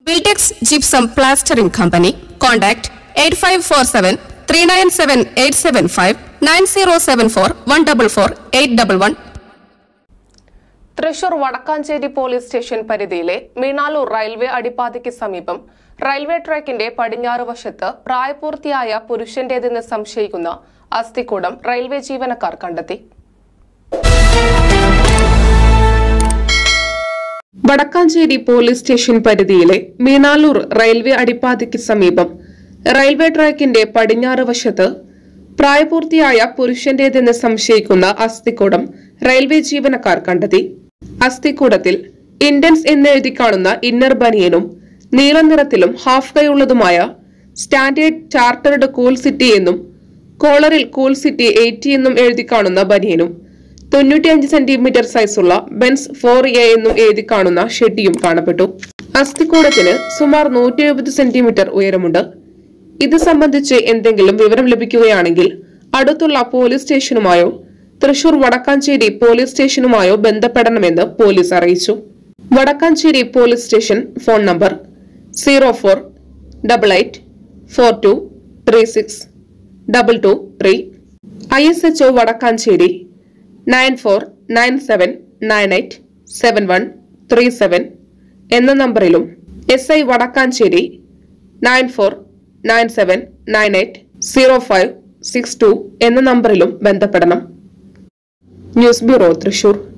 Viltex Gypsum Plastering Company. Contact 8547 397 875 9074 144 811. Thrissur Vadakkanchery police station പരിധിയിലെ Meenaloor railway അടിപ്പാതയ്ക്ക് സമീപം railway ട്രാക്കിന്റെ പടിഞ്ഞാറ് വശത്ത് പ്രായപൂർത്തിയായ പുരുഷന്റേതെന്ന് സംശയിക്കുന്ന അസ്ഥികൂടം റെയിൽവേ ജീവനക്കാർ കണ്ടെത്തി വടക്കാഞ്ചേരി പോലീസ് സ്റ്റേഷൻ പരിധിയിലെ മീണാലൂർ റെയിൽവേ അടിപ്പാതയ്ക്ക് സമീപം റെയിൽവേ ട്രാക്കിന്റെ പടിഞ്ഞാറ് വശത്ത് പ്രായപൂർത്തിയായ പുരുഷന്റേതെന്ന് സംശയിക്കുന്ന അസ്ഥിക്കൂടം റെയിൽവേ ജീവനക്കാർ കണ്ടെത്തി അസ്ഥിക്കൂടത്തിൽ ഇന്റൻസ് എന്നെഴുതി കാണുന്ന ഇന്നർ ബനിയനും നീല നിറത്തിലും ഹാഫ് കൈയുള്ളതുമായ സ്റ്റാൻഡേർഡ് ചാർട്ടേഡ് കൂൾ സിറ്റി എന്നും കോളറിൽ കൂൾ സിറ്റി എയ്റ്റി എന്നും എഴുതി കാണുന്ന ബനിയനും തൊണ്ണൂറ്റിയഞ്ച് സെന്റിമീറ്റർ സൈസുള്ള ബെൻസ് ഫോർ എ എന്നും എഴുതി കാണുന്ന ഷെഡിയും കാണപ്പെട്ടു അസ്ഥിക്കൂടത്തിന് സുമാർ നൂറ്റി എഴുപത് സെന്റിമീറ്റർ ഉയരമുണ്ട് ഇത് സംബന്ധിച്ച് എന്തെങ്കിലും വിവരം ലഭിക്കുകയാണെങ്കിൽ അടുത്തുള്ള പോലീസ് സ്റ്റേഷനുമായോ തൃശൂർ വടക്കാഞ്ചേരി പോലീസ് സ്റ്റേഷനുമായോ ബന്ധപ്പെടണമെന്ന് പോലീസ് അറിയിച്ചു Vadakkanchery police station phone number zero four double eight four two three six double two three I S H O Vadakkanchery nine four nine seven nine eight seven one three seven എന്ന നമ്പറിലും S I Vadakkanchery nine four nine seven nine eight zero five six two എന്ന നമ്പറിലും ബന്ധപ്പെടണം news bureau Thrissur